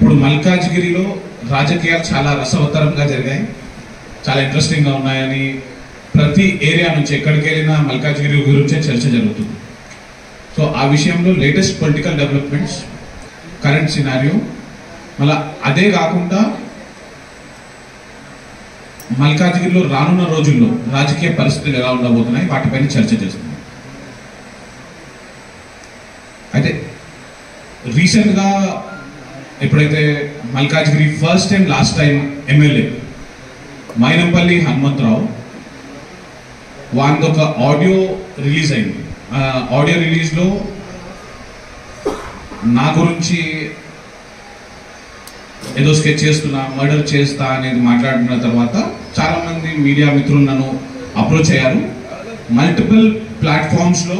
ఇప్పుడు మల్కాజ్గిరిలో రాజకీయాలు చాలా రసవత్తరంగా జరిగాయి చాలా ఇంట్రెస్టింగ్గా ఉన్నాయని ప్రతి ఏరియా నుంచి ఎక్కడికి వెళ్ళినా మల్కాజ్గిరి గురించే చర్చ జరుగుతుంది సో ఆ విషయంలో latest political developments current scenario మళ్ళా అదే కాకుండా మల్కాజ్గిరిలో రానున్న రోజుల్లో రాజకీయ పరిస్థితులు ఎలా ఉండబోతున్నాయి వాటిపైన చర్చ చేస్తున్నాం అయితే రీసెంట్గా ఎప్పుడైతే Malkajgiri first time last time MLA Mynampally Hanumantha Rao వాందొక ఆడియో రిలీజ్ అయింది ఆ ఆడియో రిలీజ్లో నా గురించి ఏదో స్కెచ్ చేస్తున్నా మర్డర్ చేస్తా అనేది మాట్లాడిన తర్వాత చాలా మంది మీడియా మిత్రులు నన్ను అప్రోచ్ అయ్యారు మల్టిపుల్ ప్లాట్ఫామ్స్లో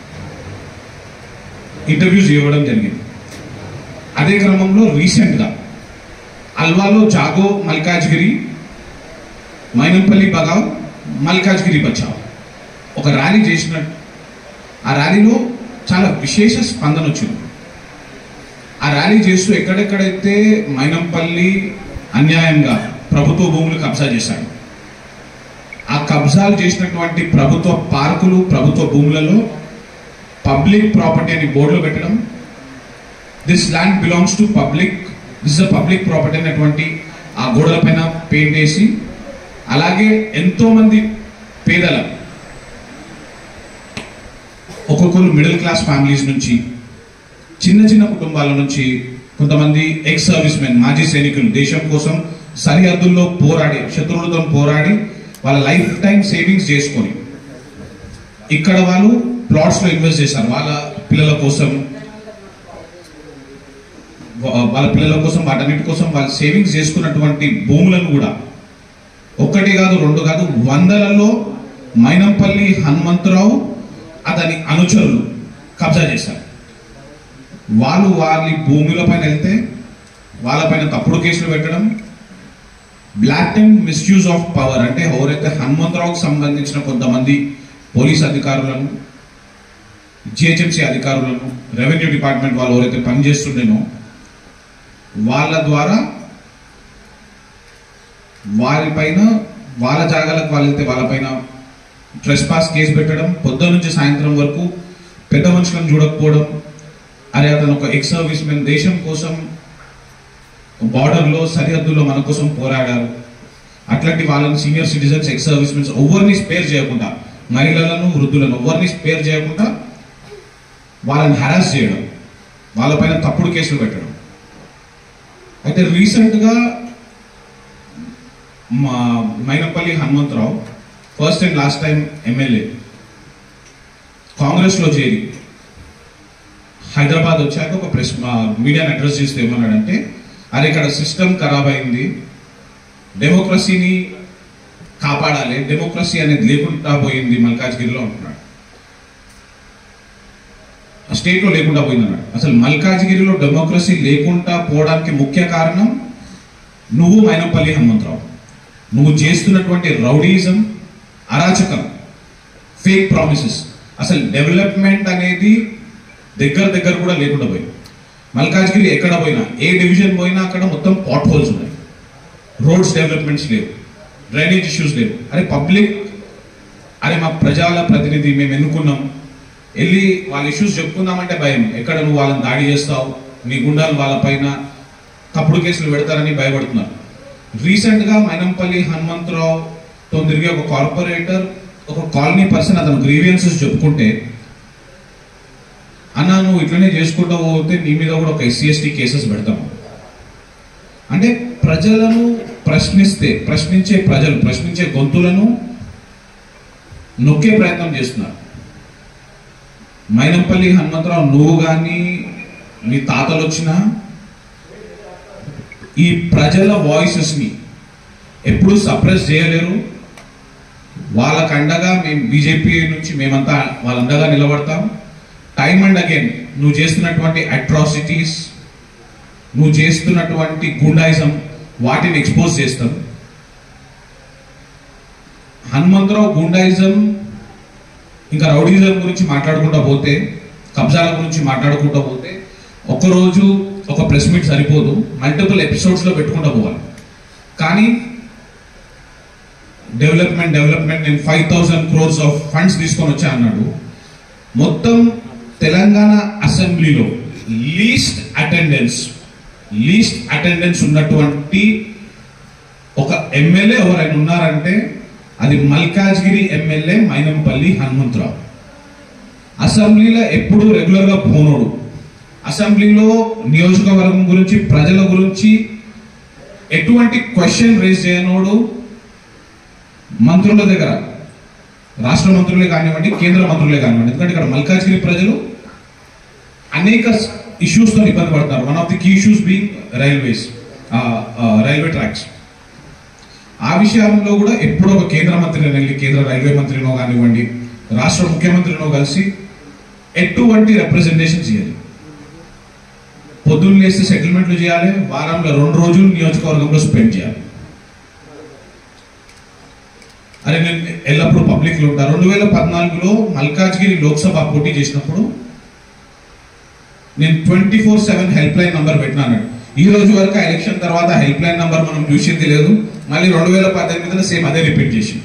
ఇంటర్వ్యూస్ ఇవ్వడం జరిగింది అదే క్రమంలో రీసెంట్గా అల్వాలో జాగో మల్కాజ్గిరి మైనంపల్లి బగావ్ మల్కాజ్గిరి బచావ్ ఒక ర్యాలీ చేసినట్టు ఆ ర్యాలీలో చాలా విశేష స్పందన వచ్చింది ఆ ర్యాలీ చేస్తూ ఎక్కడెక్కడైతే మైనంపల్లి అన్యాయంగా ప్రభుత్వ భూములు కబ్జా చేశాడు ఆ కబ్జాలు చేసినటువంటి ప్రభుత్వ పార్కులు ప్రభుత్వ భూములలో పబ్లిక్ ప్రాపర్టీ అని బోర్డులో పెట్టడం this land belongs to public this uh public property అనేటువంటి ఆ గోడల పైన పెయింట్ వేసి అలాగే ఎంతో మంది పేదల ఒక్కొక్కరు మిడిల్ క్లాస్ ఫ్యామిలీస్ నుంచి చిన్న చిన్న కుటుంబాల నుంచి కొంతమంది ఎక్స్ సర్వీస్ మెన్ మాజీ సైనికులు దేశం కోసం సరిహద్దుల్లో పోరాడి శత్రువులతో పోరాడి వాళ్ళ లైఫ్ టైం సేవింగ్స్ చేసుకొని ఇక్కడ వాళ్ళు ప్లాట్స్ లో ఇన్వెస్ట్ చేశారు వాళ్ళ పిల్లల కోసం వా- వాళ్ళ పిల్లల కోసం వాటన్నిటి కోసం వాళ్ళు సేవింగ్స్ చేసుకున్నటువంటి భూములను కూడా ఒక్కటి కాదు రెండు కాదు వందలలో మైనంపల్లి హనుమంతరావు అతని అనుచరులు కబ్జా చేశారు వాళ్ళు వాళ్ళ భూముల పైన వెళ్తే వాళ్ళపైన తప్పుడు కేసులు పెట్టడం black and misuse of power అంటే ఎవరైతే హనుమంతరావుకు సంబంధించిన కొంతమంది పోలీస్ అధికారులను జిహెచ్ఎంసీ అధికారులను రెవెన్యూ డిపార్ట్మెంట్ వాళ్ళు ఎవరైతే పనిచేస్తుండేనో వాళ్ళ ద్వారా వారిపైన వాళ్ళ జాగాలకు వాళ్ళు వెళ్తే వాళ్ళపైన ట్రెస్ పాస్ కేసు పెట్టడం పొద్దున్న నుంచి సాయంత్రం వరకు పెద్ద మనుషులను చూడకపోవడం అరే అతను ఒక ఎక్స్ సర్వీస్ మెన్ దేశం కోసం బార్డర్లో సరిహద్దుల్లో మన కోసం పోరాడారు అట్లాంటి వాళ్ళని senior citizens ex service mens ఎవరిని స్పేర్ చేయకుండా మహిళలను వృద్ధులను ఎవరిని స్పేర్ చేయకుండా వాళ్ళని హరాస్ చేయడం వాళ్ళపైన తప్పుడు కేసులు పెట్టడం అయితే రీసెంట్గా మా Mynampally Hanumantha Rao first and last time MLA కాంగ్రెస్లో చేరి హైదరాబాద్ వచ్చాక ఒక ప్రెస్ మీడియాని అడ్రస్ చేస్తే ఏమన్నాడంటే అరే ఇక్కడ సిస్టమ్ ఖరాబ్ అయింది డెమోక్రసీని కాపాడాలి డెమోక్రసీ అనేది లేకుండా పోయింది మల్కాజ్గిరిలో అంటున్నాడు స్టేట్లో లేకుండా పోయింది అన్నాడు అసలు మల్కాజ్గిరిలో డెమోక్రసీ లేకుండా పోవడానికి ముఖ్య కారణం నువ్వు మైనంపల్లి హనుమంతరావు నువ్వు చేస్తున్నటువంటి రౌడీజం అరాచకం ఫేక్ ప్రామిసెస్ అసలు డెవలప్మెంట్ అనేది దగ్గర దగ్గర కూడా లేకుండా పోయింది మల్కాజ్గిరి ఎక్కడ పోయినా ఏ డివిజన్ పోయినా అక్కడ మొత్తం పాట్ హోల్స్ ఉన్నాయి రోడ్స్ డెవలప్మెంట్స్ లేవు డ్రైనేజ్ ఇష్యూస్ లేవు అరే పబ్లిక్ అరే మా ప్రజల ప్రతినిధి మేము ఎన్నుకున్నాం వెళ్ళి వాళ్ళ ఇష్యూస్ చెప్పుకుందామంటే భయం ఎక్కడ నువ్వు వాళ్ళని దాడి చేస్తావు నీ గుండాలు వాళ్ళపైన తప్పుడు కేసులు పెడతారని భయపడుతున్నారు రీసెంట్గా మైనంపల్లి హనుమంతరావుతో తిరిగి ఒక కార్పొరేటర్ ఒక కాలనీ పర్సన్ అతను గ్రీవియన్సెస్ చెప్పుకుంటే అన్న నువ్వు ఇట్లనే చేసుకుంటూ పోతే నీ మీద కూడా ఒక ఎస్సీ ఎస్టీ కేసెస్ పెడతాము అంటే ప్రజలను ప్రశ్నిస్తే ప్రశ్నించే ప్రజలు ప్రశ్నించే గొంతులను నొక్కే ప్రయత్నం చేస్తున్నారు మైనంపల్లి హనుమంతరావు నువ్వు కానీ నీ తాతలు వచ్చినా ఈ ప్రజల వాయిసెస్ని ఎప్పుడు సప్రెస్ చేయలేరు వాళ్ళకు అండగా మేము బీజేపీ నుంచి మేమంతా వాళ్ళ అండగా నిలబడతాం టైం అండ్ అగైన్ నువ్వు చేస్తున్నటువంటి అట్రాసిటీస్ నువ్వు చేస్తున్నటువంటి గుండాయిజం వాటిని ఎక్స్పోజ్ చేస్తాం హనుమంతరావు గుండాయిజం ఇంకా రౌడీజం గురించి మాట్లాడుకుంటూ పోతే కబ్జాల గురించి మాట్లాడుకుంటూ పోతే ఒక్కరోజు ఒక ప్రెస్ మీట్ సరిపోదు మల్టిపుల్ ఎపిసోడ్స్లో పెట్టుకుంటూ పోవాలి కానీ డెవలప్మెంట్ డెవలప్మెంట్ నేను five thousand crores of funds తీసుకొని వచ్చా అన్నాడు మొత్తం తెలంగాణ అసెంబ్లీలో లీస్ట్ అటెండెన్స్ లీస్ట్ అటెండెన్స్ ఉన్నటువంటి ఒక ఎమ్మెల్యే ఎవరైనా ఉన్నారంటే అది మల్కాజ్గిరి ఎమ్మెల్యే మైనంపల్లి హనుమంతరావు అసెంబ్లీలో ఎప్పుడు రెగ్యులర్గా పోనోడు అసెంబ్లీలో నియోజకవర్గం గురించి ప్రజల గురించి ఎటువంటి క్వశ్చన్ రేజ్ చేయనోడు మంత్రుల దగ్గర రాష్ట్ర మంత్రులే కానివ్వండి కేంద్ర మంత్రులే కానివ్వండి ఎందుకంటే ఇక్కడ మల్కాజ్గిరి ప్రజలు అనేక ఇష్యూస్ తో ఇబ్బంది పడుతున్నారు one of the key issues being railways railway tracks ఆ విషయంలో కూడా ఎప్పుడో ఒక కేంద్ర మంత్రిని వెళ్ళి కేంద్ర రైల్వే మంత్రినో కానివ్వండి రాష్ట్ర ముఖ్యమంత్రినో కలిసి ఎటువంటి రిప్రజెంటేషన్ చేయాలి పొద్దున్న లేస్తే సెటిల్మెంట్లు చేయాలి వారంలో రెండు రోజులు నియోజకవర్గంలో స్పెండ్ చేయాలి అరే నేను ఎల్లప్పుడూ పబ్లిక్ లో ఉంటా రెండు వేల పద్నాలుగులో మల్కాజ్గిరి లోక్సభ పోటీ చేసినప్పుడు నేను twenty four seven help line number పెట్టినాను ఈ రోజు వరకు ఆ ఎలక్షన్ తర్వాత హెల్ప్ లైన్ నంబర్ మనం చూసింది లేదు మళ్ళీ రెండు వేల పద్దెనిమిదిలో సేమ్ అదే రిపీట్ చేసింది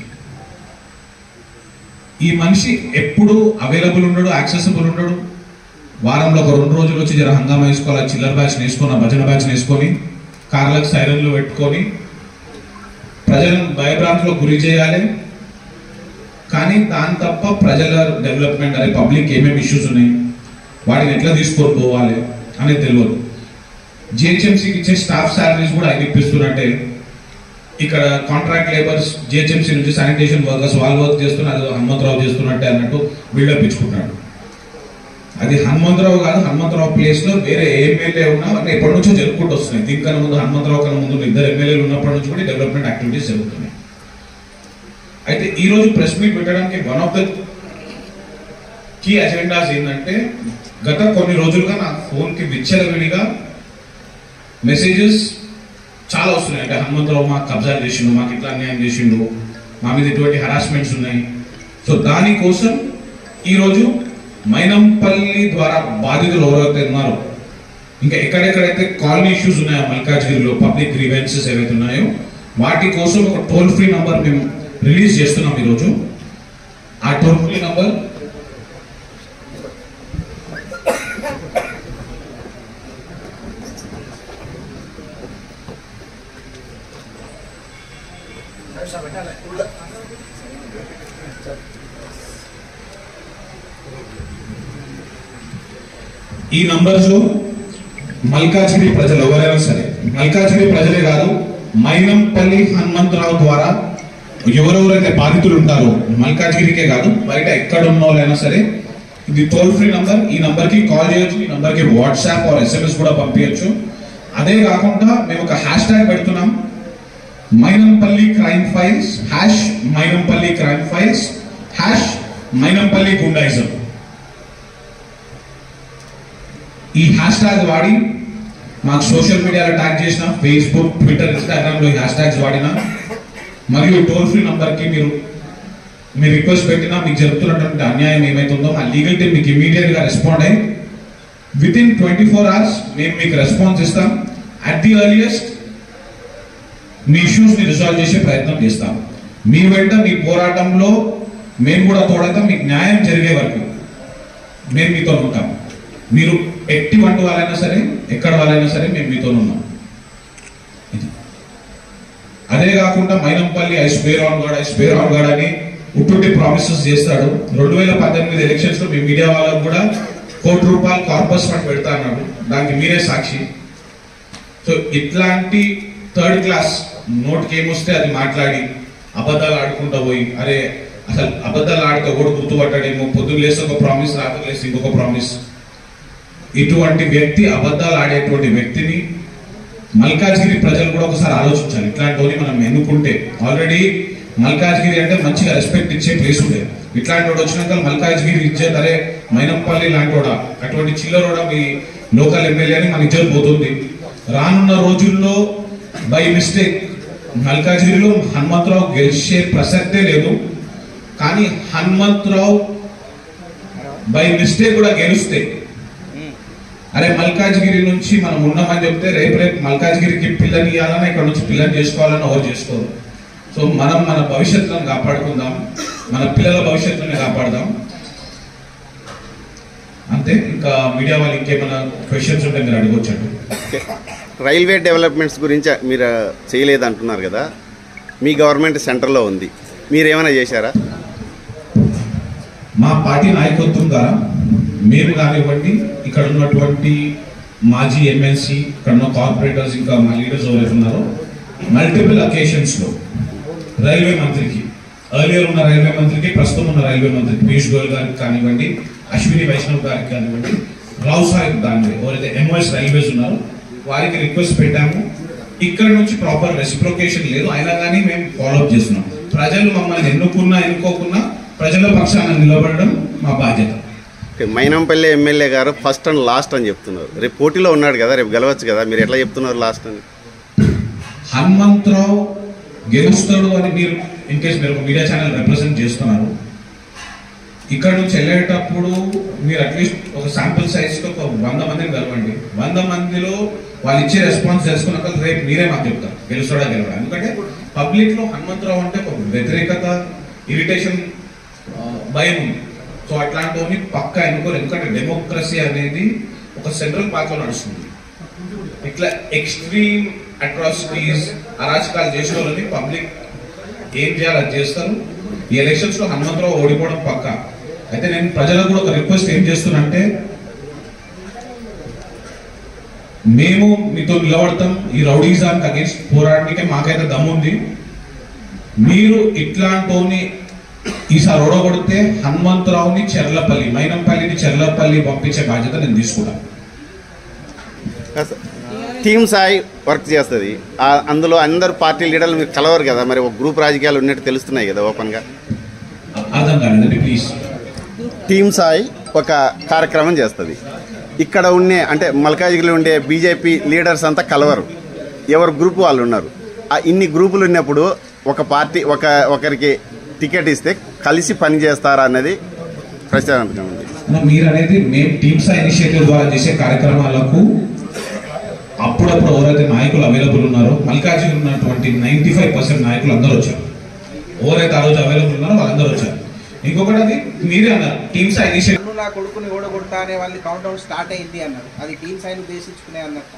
ఈ మనిషి ఎప్పుడు అవైలబుల్ ఉండడు యాక్సెసిబుల్ ఉండడు వారంలో ఒక రెండు రోజులు వచ్చి జర హంగామా వేసుకోవాలి చిల్లర బ్యాచ్ వేసుకొని భజన బ్యాచ్ వేసుకొని కార్లకు సైరన్లు పెట్టుకొని ప్రజలను భయభ్రాంతిలో గురి చేయాలి కానీ దాని తప్ప ప్రజల డెవలప్మెంట్ అనే పబ్లిక్ ఏమేమి ఇష్యూస్ ఉన్నాయి వాటిని ఎట్లా తీసుకొని పోవాలి అనేది తెలియదు జిహెచ్ఎంసీకి ఇచ్చే స్టాఫ్ శాలరీస్ కూడా ఆయన ఇప్పిస్తున్నట్టే ఇక్కడ కాంట్రాక్ట్ లేబర్స్ జిహెచ్ఎంసీ నుంచి శానిటేషన్ వర్కర్స్ వాళ్ళు వర్క్ చేస్తున్నారు అది హనుమంతరావు చేస్తున్నట్టే అన్నట్టు బిల్డప్ ఇచ్చుకుంటున్నాడు అది హనుమంతరావు కాదు హనుమంతరావు ప్లేస్ లో వేరే ఏ ఎమ్మెల్యే ఉన్నా అంటే ఎప్పటి నుంచో జరుపుకుంటూ వస్తున్నాయి దీనికన్నా ముందు హనుమంతరావు కన్నా ముందు ఉన్న ఇద్దరు ఎమ్మెల్యేలు ఉన్నప్పటి నుంచి కూడా డెవలప్మెంట్ యాక్టివిటీస్ జరుగుతున్నాయి అయితే ఈ రోజు ప్రెస్ మీట్ పెట్టడానికి one of the key agendas ఏంటంటే గత కొన్ని రోజులుగా నా ఫోన్ కి విచ్చలవిడిగా మెసేజెస్ చాలా వస్తున్నాయి అంటే హనుమంతరావు మాకు కబ్జా చేసిండు మాకు ఇట్లా అన్యాయం చేసిండు మా మీద ఇటువంటి హరాస్మెంట్స్ ఉన్నాయి సో దానికోసం ఈరోజు మైనంపల్లి ద్వారా బాధితులు ఎవరైతే ఉన్నారో ఇంకా ఎక్కడెక్కడైతే కాలనీ ఇష్యూస్ ఉన్నాయో మల్కాజ్గిరిలో పబ్లిక్ గ్రీవెన్సెస్ ఏవైతే ఉన్నాయో వాటి కోసం ఒక టోల్ ఫ్రీ నంబర్ మేము రిలీజ్ చేస్తున్నాం ఈరోజు ఆ టోల్ ఫ్రీ నంబర్ ఈ నంబర్స్ లో మల్కాజ్గిరి ప్రజలు ఎవరైనా సరే మల్కాజ్గిరి ప్రజలే కాదు మైనంపల్లి హనుమంతరావు ద్వారా ఎవరెవరైతే బాధితులు ఉంటారో మల్కాజ్గిరికే కాదు బయట ఎక్కడ ఉన్న వాళ్ళైనా సరే ఇది టోల్ ఫ్రీ నంబర్ ఈ నంబర్ కి కాల్ చేయొచ్చు ఈ నంబర్ కి వాట్సాప్ ఆర్ ఎస్ఎంఎస్ కూడా పంపించచ్చు అదే కాకుండా మేము ఒక హ్యాష్ ట్యాగ్ పెడుతున్నాం Mynampally crime files hash Mynampally crime files hash Mynampally గుండాయిజం ఈ హ్యాష్ ట్యాగ్ వాడి మాకు సోషల్ మీడియాలో ట్యాగ్ చేసిన ఫేస్బుక్ ట్విట్టర్ ఇన్స్టాగ్రామ్ లో ఈ హ్యాష్ ట్యాగ్స్ వాడిన మరియు టోల్ ఫ్రీ నంబర్ కి మీరు మీరు రిక్వెస్ట్ పెట్టినా మీకు జరుగుతున్నటువంటి అన్యాయం ఏమైతుందో మా లీగల్ టీం మీకు ఇమీడియట్ గా రెస్పాండ్ అయ్యి within twenty four hours మేము మీకు రెస్పాన్స్ ఇస్తాం అట్ ది ఎర్లియస్ట్ మీ ఇష్యూస్ ని రిజాల్వ్ చేసే ప్రయత్నం చేస్తాం మీ వెంట మీ పోరాటంలో మేము కూడా తోడతాం మీకు న్యాయం జరిగే వరకు మేము మీతో ఉంటాం మీరు ఎట్టి వంటి వాళ్ళైనా సరే ఎక్కడ వాళ్ళైనా సరే మేము మీతో ఉన్నాం ఇది. అదే కాకుండా Mynampally I swear on God I swear on God అని ఉట్టుంటి ప్రామిసెస్ చేస్తాడు రెండు వేల పద్దెనిమిది ఎలక్షన్స్ లో మీ మీడియా వాళ్ళకు కూడా కోటి రూపాయలు కార్పస్ ఫండ్ పెడతా అన్నాడు దానికి మీరే సాక్షి సో ఇట్లాంటి థర్డ్ క్లాస్ నోట్కి ఏమొస్తే అది మాట్లాడి అబద్ధాలు ఆడుకుంటా పోయి అరే అసలు అబద్ధాలు ఆడితే కూడా గుర్తుపట్టాడేమో పొద్దున్న లేస్తే ఒక ప్రామిస్ రాత్రి లేస్తే ఇంకొక ప్రామిస్ ఇటువంటి వ్యక్తి అబద్ధాలు ఆడేటువంటి వ్యక్తిని మల్కాజ్గిరి ప్రజలు కూడా ఒకసారి ఆలోచించాలి ఇట్లాంటి వాడిని మనం ఎన్నుకుంటే ఆల్రెడీ మల్కాజ్గిరి అంటే మంచిగా రెస్పెక్ట్ ఇచ్చే ప్లేస్ ఉండేది ఇట్లాంటి వాడు వచ్చినాక మల్కాజ్గిరి ఇచ్చే అరే మైనంపల్లి లాంటి వాడా అటువంటి చిల్లరోడా మీ లోకల్ ఎమ్మెల్యే అని మన ఇజ్జత్ పోతుంది రానున్న రోజుల్లో బై మిస్టేక్ మల్కాజ్గిరిలో హనుమంతరావు గెలిచే ప్రసక్తే లేదు కానీ హనుమంతరావు బై మిస్టేక్ కూడా గెలిస్తే అరే మల్కాజ్గిరి నుంచి మనం ఉన్నామని చెప్తే రేపు రేపు మల్కాజ్గిరికి పిల్లని ఇవ్వాలన్నా ఇక్కడ నుంచి పిల్లని చేసుకోవాలన్నా ఎవరు చేసుకోరు సో మనం మన భవిష్యత్తును కాపాడుకుందాం మన పిల్లల భవిష్యత్తుని కాపాడదాం అంతే ఇంకా మీడియా వాళ్ళు ఇంకేమైనా క్వశ్చన్స్ ఉంటే మీరు అడగొచ్చండి ఓకే. రైల్వే డెవలప్మెంట్స్ గురించి మీరు చేయలేదు అంటున్నారు కదా మీ గవర్నమెంట్ సెంటర్లో ఉంది మీరు ఏమైనా చేశారా మా పార్టీ నాయకత్వం ద్వారా మేము కానివ్వండి ఇక్కడ ఉన్నటువంటి మాజీ ఎమ్మెల్సీ ఇక్కడ ఉన్న కార్పొరేటర్స్ ఇంకా మా లీడర్స్ ఎవరైతే ఉన్నారో మల్టిపుల్ అకేషన్స్లో రైల్వే మంత్రికి ఎర్లియర్ ఉన్న రైల్వే మంత్రికి ప్రస్తుతం ఉన్న రైల్వే మంత్రికి పీయూష్ గోయల్ గారికి కానివ్వండి అశ్విని వైష్ణవ్ గారికి కానివ్వండి రావు సాహెబ్ దాన్వే ఎవరైతే ఎంఓఎస్ రైల్వేస్ ఉన్నారో వారికి రిక్వెస్ట్ పెట్టాము ఇక్కడ నుంచి ప్రాపర్ రెసిప్రొకేషన్ లేదు అయినా కానీ మేము ఫాలోఅప్ చేస్తున్నాం ప్రజలు మమ్మల్ని ఎన్నుకున్నా ఎన్నుకోకున్నా ప్రజల పక్షాన నిలబడడం మా బాధ్యత ఓకే, మైనంపల్లి ఎమ్మెల్యే గారు ఫస్ట్ అండ్ లాస్ట్ అని చెప్తున్నారు రేపు పోటీలో ఉన్నాడు కదా రేపు గెలవచ్చు కదా మీరు ఎట్లా చెప్తున్నారు లాస్ట్ అని హనుమంతరావు గెలుస్తాడు అని మీరు ఇన్ కేస్ మీరు ఒక మీడియా ఛానల్ రిప్రజెంట్ చేస్తున్నారు ఇక్కడ నుంచి వెళ్ళేటప్పుడు మీరు అట్లీస్ట్ ఒక శాంపుల్ సైజ్ తో ఒక వంద మందిని కలవండి వంద మందిలో వాళ్ళు ఇచ్చే రెస్పాన్స్ తెలుసుకున్నాక రేపు మీరే మాకు చెప్తారు గెలుస్తాడా గెలవడా ఎందుకంటే పబ్లిక్ లో హనుమంతరావు అంటే ఒక వ్యతిరేకత ఇరిటేషన్ భయం ఉంది సో అట్లాంటివన్నీ పక్కా ఎన్నుకోరు ఎందుకంటే డెమోక్రసీ అనేది ఒక సెంట్రల్ పార్క్ లో నడుస్తుంది ఇట్లా ఎక్స్ట్రీమ్ అట్రాసిటీస్ అరాచకాలు చేసిన వాళ్ళని పబ్లిక్ ఏం చేయాలి అది చేస్తారు ఈ ఎలక్షన్స్ లో హనుమంతరావు ఓడిపోవడం పక్క అయితే నేను ప్రజలకు కూడా ఒక రిక్వెస్ట్ ఏం చేస్తున్నంటే మేము మీతో నిలబడతాం ఈ రౌడీజానికి అగేన్స్ట్ పోరాడడానికి మాకైతే దమ్ముంది మీరు ఇట్లాంటోని ఈసారి ఓడగొడితే హనుమంతరావుని చెర్లపల్లి మైనంపల్లిని చెర్లపల్లి పంపించే బాధ్యత నేను తీసుకుంటాను టీమ్ సాయి వర్క్ చేస్తుంది ఆ- అందులో అందరు పార్టీ లీడర్లు మీరు కలవరు కదా మరి ఒక గ్రూప్ రాజకీయాలు ఉన్నట్టు తెలుస్తున్నాయి కదా ఓపెన్గా అర్థం కాలేదండి ప్లీజ్ టీమ్ సాయి ఒక కార్యక్రమం చేస్తుంది ఇక్కడ ఉండే అంటే మల్కాజిగిరిలో ఉండే బీజేపీ లీడర్స్ అంతా కలవరు ఎవరు గ్రూప్ వాళ్ళు ఉన్నారు ఆ ఇన్ని గ్రూపులు ఉన్నప్పుడు ఒక పార్టీ ఒక ఒకరికి టికెట్ ఇస్తే కలిసి పని చేస్తారా అన్నది ప్రశ్న ఉంది మీరు అనేది మేము టీమ్స్ ఇనిషియేటివ్ ద్వారా చేసే కార్యక్రమాలకు అప్పుడప్పుడు ఎవరైతే నాయకులు అవైలబుల్ ఉన్నారో మల్కాజీ ఉన్నటువంటి నైన్టీ ఫైవ్ పర్సెంట్ నాయకులు అందరూ వచ్చారు ఎవరైతే ఆ రోజు అవైలబుల్ ఉన్నారో వాళ్ళందరూ వచ్చారు ఇంకొకటి అది మీరే అన్నారు టీమ్స్ ఇనిషియేటివ్ నన్ను నా కొడుకుని ఓడగొడతా అనే వాళ్ళ కౌంట్ డౌన్ స్టార్ట్ అయింది అన్నారు అది టీమ్ సైన్ ఉద్దేశించుకునే అన్నట్టు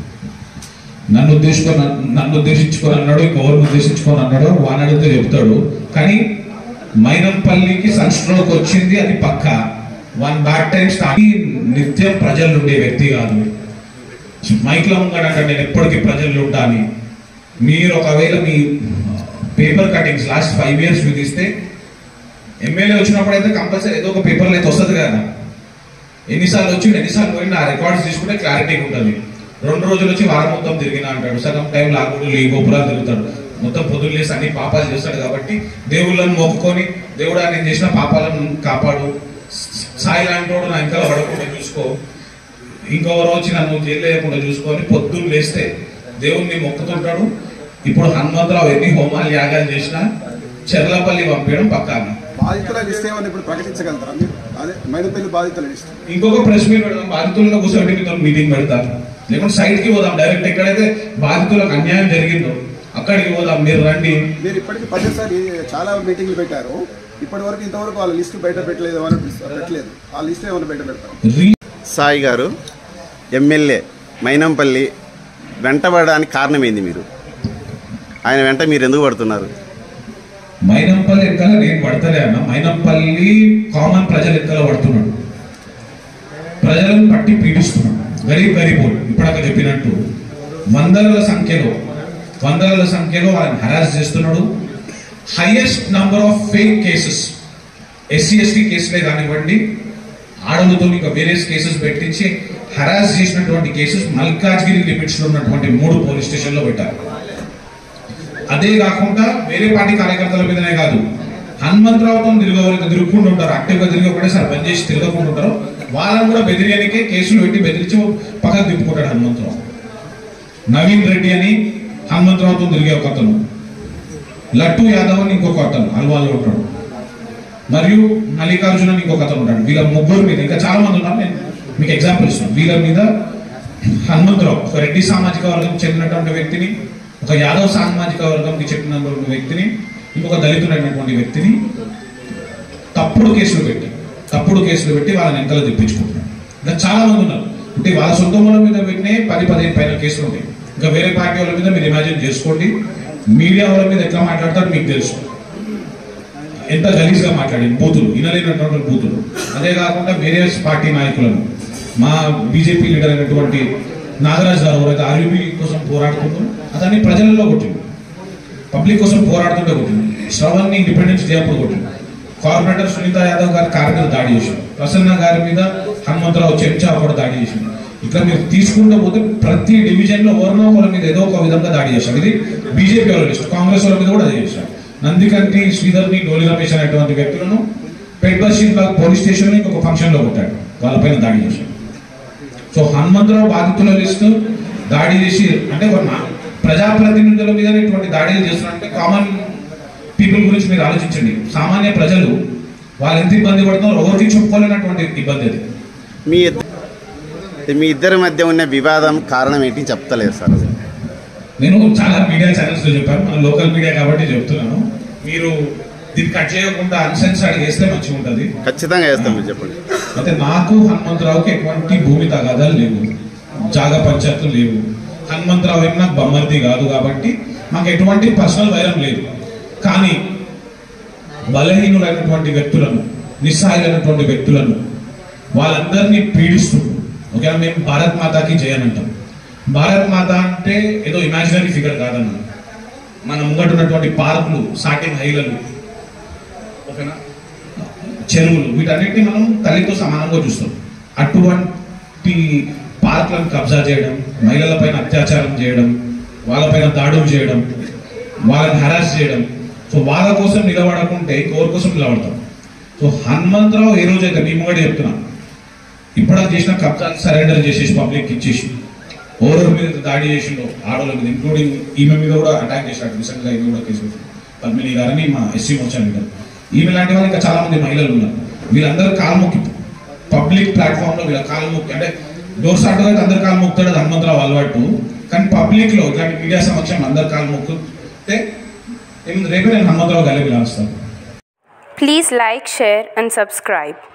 నన్ను ఉద్దేశించుకొని నన్ను ఉద్దేశించుకొని అన్నాడు ఇంకెవరిని ఉద్దేశించుకొని అన్నాడు వాని అడిగితే చెప్తాడు కానీ మైనంపల్లికి సన్ స్ట్రోక్ వచ్చింది అది పక్క వన్ బ్యాడ్ టైం స్టార్ట్ నిత్యం ప్రజలు ఉండే వ్యక్తి కాదు మైక్లో ఉన్నాడంటే నేను ఎప్పటికీ ప్రజలు ఉంటాను మీరు ఒకవేళ మీ paper cuttings last five years విధిస్తే ఎమ్మెల్యే వచ్చినప్పుడు అయితే కంపల్సరీ ఏదో ఒక పేపర్లో అయితే వస్తుంది కదా ఎన్నిసార్లు వచ్చి ఎన్నిసార్లు పోయినా ఆ రికార్డ్స్ తీసుకుంటే క్లారిటీ ఉంటుంది రెండు రోజులు వచ్చి వారం మొత్తం తిరిగిన అంటాడు సగం టైం లాగుడు లీ గోపురాలు తిరుగుతాడు మొత్తం పొద్దున్న లేసి అన్ని పాపాలు చేస్తాడు కాబట్టి దేవుళ్ళని మొక్కుకొని దేవుడా నేను చేసిన పాపాలను కాపాడు సాయి లాంటి వాడు నా ఇంకా పడకుండా చూసుకో ఇంకొకరు వచ్చి నన్ను జైలు లేకుండా చూసుకొని పొద్దున్న లేస్తే దేవుణ్ణి మొక్కుతుంటాడు ఇప్పుడు హనుమంతరావు ఎన్ని హోమాలు యాగాలు చేసినా చెర్లపల్లి పంపించడం పక్కాన బాధితుల లిస్ట్ ఏమని ఇప్పుడు ప్రకటించగలుగుతారా మీరు అదే మైనపల్లి బాధితుల లిస్ట్ ఇంకొక ప్రెస్ మీట్ పెడదాం బాధితుల్లో కూర్చోబెట్టి మీతో మీటింగ్ పెడతారు లేకుంటే సైట్ కి పోదాం డైరెక్ట్ ఎక్కడైతే బాధితులకు అన్యాయం జరిగిందో అక్కడికి పోదాం మీరు రండి మీరు ఇప్పటికీ పదేసారి చాలా మీటింగ్లు పెట్టారు ఇప్పటి వరకు ఇంతవరకు వాళ్ళ లిస్ట్ బయట పెట్టలేదు అని పెట్టలేదు ఆ లిస్ట్ ఏమైనా బయట పెడతారు రీ సాయి గారు ఎమ్మెల్యే మైనంపల్లి వెంటబడడానికి కారణమైంది మీరు ఆయన వెంట మీరు ఎందుకు పడుతున్నారు మైనంపల్లి ఎక్కల నేను పడతలే అన్న మైనంపల్లి కామన్ ప్రజలు ఎక్కల పడుతున్నాడు ప్రజలను పట్టి పీడిస్తున్నాడు గరీబ్ గరీబ్ ఇప్పుడాక చెప్పినట్టు వందల సంఖ్యలో వందల సంఖ్యలో వాళ్ళని హరాస్ చేస్తున్నాడు highest number of fake cases SC ST కేసులే కానివ్వండి ఆడలతో ఇంకా వేరియస్ కేసెస్ పెట్టించి హరాస్ చేసినటువంటి కేసెస్ మల్కాజ్గిరి లిమిట్స్ లో ఉన్నటువంటి మూడు పోలీస్ స్టేషన్ లో పెట్టారు అదే కాకుండా వేరే పార్టీ కార్యకర్తల మీదనే కాదు హనుమంతరావుతో తిరగవలకి తిరుగుకుంటూ ఉంటారు యాక్టివ్ గా తిరిగి ఒకటేసారి బంద్ చేసి తిరగకుండా ఉంటారు వాళ్ళని కూడా బెదిరియనికే కేసులు పెట్టి బెదిరించి పక్కకు తిప్పుకుంటాడు హనుమంతరావు నవీన్ రెడ్డి అని హనుమంతరావుతో తిరిగే ఒక అతను లట్టు యాదవ్ అని ఇంకొక అతను అల్వాలో ఉంటాడు మరియు మల్లికార్జున అని ఇంకొక అతను ఉంటాడు వీళ్ళ ముగ్గురు మీద ఇంకా చాలా మంది ఉన్నారు నేను మీకు ఎగ్జాంపుల్ ఇస్తాను వీళ్ళ మీద హనుమంతరావు ఒక రెడ్డి సామాజిక వర్గం చెందినటువంటి వ్యక్తిని ఒక యాదవ్ సామాజిక వర్గంకి చెందినటువంటి వ్యక్తిని ఇంకొక దళితుడైనటువంటి వ్యక్తిని తప్పుడు కేసులు పెట్టి తప్పుడు కేసులు పెట్టి వాళ్ళని వెనకాల తెప్పించుకుంటున్నారు ఇంకా చాలా మంది ఉన్నారు అంటే వాళ్ళ సొంత మూల మీద పెట్టినే పది పదిహేను పైన కేసులు ఉంటాయి ఇంకా వేరే పార్టీ వాళ్ళ మీద మీరు ఇమాజిన్ చేసుకోండి మీడియా వాళ్ళ మీద ఎట్లా మాట్లాడతారో మీకు తెలుసు ఎంత గలీజ్గా మాట్లాడింది బూతులు వినలేనటువంటి బూతులు అదే కాకుండా వేరే పార్టీ నాయకులను మా బీజేపీ లీడర్ అయినటువంటి నాగరాజ్ గారు ఎవరైతే ఆర్యూపీ కోసం పోరాడుతుందో అతన్ని ప్రజలలో కొట్టింది పబ్లిక్ కోసం పోరాడుతుంటే కొట్టింది శ్రవణ్ని ఇండిపెండెన్స్ డే అప్పుడు కొట్టింది కార్పొరేటర్ సునీత యాదవ్ గారి కారు మీద దాడి చేసింది ప్రసన్న గారి మీద హనుమంతరావు చెంచా ఒకటి దాడి చేసింది ఇట్లా మీరు తీసుకుంటూ పోతే ప్రతి డివిజన్ లో ఎవరినో ఒకరి మీద ఏదో ఒక విధంగా దాడి చేశారు ఇది బీజేపీ వాళ్ళ లిస్ట్ కాంగ్రెస్ వాళ్ళ మీద కూడా అదే చేశారు నందికంటి శ్రీధర్ని డోలి రమేష్ అనేటువంటి వ్యక్తులను పెడ్బషీర్ బాగ్ పోలీస్ స్టేషన్ ఇంకొక ఫంక్షన్ లో కొట్టాడు వాళ్ళపైన దాడి చేశారు సో హనుమంతరావు బాధితుల లిస్టు దాడి చేసి అంటే ఒక నా- ప్రజాప్రతినిధుల మీద ఇటువంటి దాడులు చేస్తున్నారంటే కామన్ పీపుల్ గురించి మీరు ఆలోచించండి సామాన్య ప్రజలు వాళ్ళు ఎంత ఇబ్బంది పడుతున్నారో ఎవరికి చెప్పుకోలేనటువంటి ఇబ్బంది అది మీ ఇద్ద- మీ ఇద్దరి మధ్య ఉన్న వివాదం కారణం ఏంటి చెప్తలేదు సార్ అసలు. నేను చాలా మీడియా ఛానల్స్ లో చెప్పాను మన లోకల్ మీడియా కాబట్టి చెప్తున్నాను మీరు దీన్ని కట్ చేయకుండా అన్సెన్సర్డ్ చేస్తే మంచిగా ఉంటుంది ఖచ్చితంగా చేస్తాం మీరు చెప్పండి అయితే నాకు హనుమంతరావుకి ఎటువంటి భూమి తగాదాలు లేవు జాగా పంచాయతీలు లేవు హనుమంతరావు ఏం నాకు బొమ్మర్ది కాదు కాబట్టి మాకు ఎటువంటి పర్సనల్ వైరం లేదు కానీ బలహీనులైనటువంటి వ్యక్తులను నిస్సహాయులైనటువంటి వ్యక్తులను వాళ్ళందరినీ పీడిస్తూ ఓకే మేము భారత్ మాతాకి జయనంటాం భారత్ మాత అంటే ఏదో ఇమాజినరీ ఫిగర్ కాదన్న మన ముంగట ఉన్నటువంటి పార్కులు సాటింగ్ హైలలు ఓకేనా చెరువులు వీటన్నిటిని మనం తల్లితో సమానంగా చూస్తాం అటువంటి పార్కులను కబ్జా చేయడం మహిళలపైన అత్యాచారం చేయడం వాళ్ళపైన దాడులు చేయడం వాళ్ళని హరాస్ చేయడం సో వాళ్ళ కోసం నిలబడకుంటే ఇంకోరి కోసం నిలబడతాం సో హనుమంతరావు ఏ రోజైతే మేము కూడా చెప్తున్నాం ఇప్పటికి చేసిన కబ్జాలు సరెండర్ చేసేసి పబ్లిక్ ఇచ్చేసి ఓవర్ మీద దాడి చేసిండు ఆడవాళ్ళ మీద ఇంక్లూడింగ్ ఈమె మీద కూడా అటాక్ చేశాడు రీసెంట్ గా ఈమె కూడా కేసు పెట్టింది. పద్మిని గారని మా ఎస్సీ మోర్చా లీడర్ ఈమె లాంటి వాళ్ళు ఇంకా చాలా మంది మహిళలు ఉన్నారు వీళ్ళందరూ కాలు మొక్కి పబ్లిక్ ప్లాట్ఫామ్ లో వీళ్ళ కాలు మొక్కి అంటే డోర్ స్టార్ట్ అయితే అందరు కాలు మొక్కుతాడు అది హనుమంతరావు అలవాటు కానీ పబ్లిక్ లో ఇట్లాంటి మీడియా సమక్షం అందరు కాలు మొక్కుతే ఏముంది రేపే నేను హనుమంతరావు గల్లె పిలుస్తాను Please like, share, and subscribe.